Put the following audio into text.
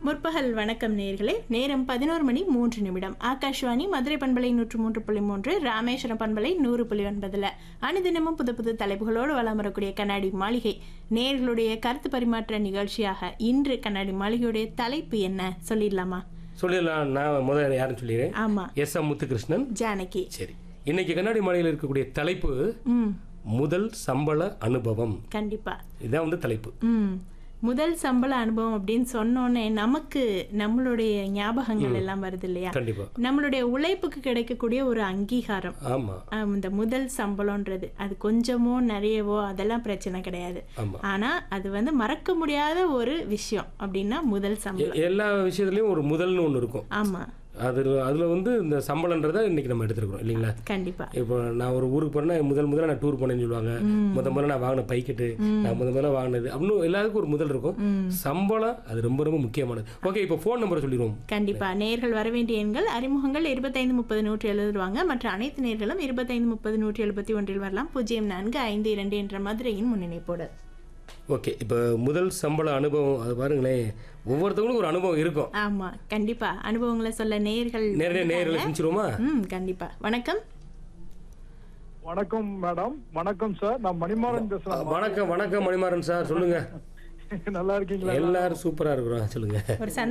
முற்பகல் வணக்கம் நேர்களே நேரம் பதினோரு மணி மூன்று நிமிடம் ஆகாஷ்வாணி மதுரை பண்பலை நூற்று மூன்று புள்ளி மூன்று ராமேஸ்வரம் பண்பலை நூறு புள்ளி ஒன்பதுல அனுதினமும் புது புது தலைப்புகளோடு வலம் வரக்கூடிய கண்ணாடி மாளிகை நேர்களுடைய கருத்து பரிமாற்ற நிகழ்ச்சியாக இன்று கண்ணாடி மாளிகையுடைய தலைப்பு என்ன சொல்லிடலாமா சொல்லிடலாம் நான் முதல்ல யாருன்னு சொல்லிடுறேன் ஆமா எஸ் எம் முத்துகிருஷ்ணன் ஜானகி சரி இன்னைக்கு கண்ணாடி மாலையில் இருக்கக்கூடிய தலைப்பு ம் முதல் சம்பள அனுபவம் கண்டிப்பா இதான் வந்து தலைப்பு ம் முதல் சம்பள அனுபவம் அப்படின்னு சொன்னோன்னே நமக்கு நம்மளுடைய ஞாபகங்கள் எல்லாம் வருது இல்லையா கண்டிப்பா நம்மளுடைய உழைப்புக்கு கிடைக்கக்கூடிய ஒரு அங்கீகாரம் ஆமா ஆம், இந்த முதல் சம்பளம்ன்றது அது கொஞ்சமோ நிறையவோ அதெல்லாம் பிரச்சனை கிடையாது ஆமா ஆனா அது வந்து மறக்க முடியாத ஒரு விஷயம் அப்படின்னா முதல் சம்பளம் எ- எல்லா விஷயத்துலயும் ஒரு முதல்னு ஒன்று இருக்கும் ஆமா அது அதுல வந்து இந்த சம்பளன்றதை இன்னைக்கு நம்ம எடுத்துருக்கோம் இல்லைங்களா கண்டிப்பா இப்போ நான் ஒரு ஊருக்கு போறேன்னா முதல் முதல்ல நான் டூர் போனேன்னு சொல்லுவாங்க முத முதல்ல நான் வாங்கின பைக்கெட்டு நான் முத முதல்ல வாங்கினது அப்படின்னு எல்லாருக்கும் ஒரு முதல் இருக்கும் சம்பளம் அது ரொம்ப ரொம்ப முக்கியமானது ஓகே இப்போ ஃபோன் நம்பரை சொல்லிடுவோம் கண்டிப்பா நேர்கள் வர வேண்டிய எண்கள் அறிமுகங்கள் இருபத்தைந்து முப்பது நூற்றி எழுதுவாங்க மற்ற அனைத்து நேர்களும் இருபத்தைந்து முப்பது நூற்றி எழுபத்தி ஒன்றில் வரலாம் பூஜ்ஜியம் நான்கு ஐந்து இரண்டு என்ற மதுரையின் முன்னிணைப்போடு ஓகே இப்போ முதல் சம்பள அனுபவம் அது பாருங்களேன் ஒவ்வொருத்தவங்களுக்கும் ஒரு அனுபவம் இருக்கும் ஆமா கண்டிப்பா அனுபவங்களை சொல்ல நேர்கள் நேரடியாக நேரில் செஞ்சிருவோமா ம் கண்டிப்பா வணக்கம் வணக்கம் மேடம் வணக்கம் சார் நான் மணிமாறன் பேசுறேன் வணக்கம் வணக்கம் மணிமாறன் சார் சொல்லுங்க நல்லா இருக்கீங்களா எல்லாரும் சூப்பரா இருக்கிறோம் சொல்லுங்க ஒரு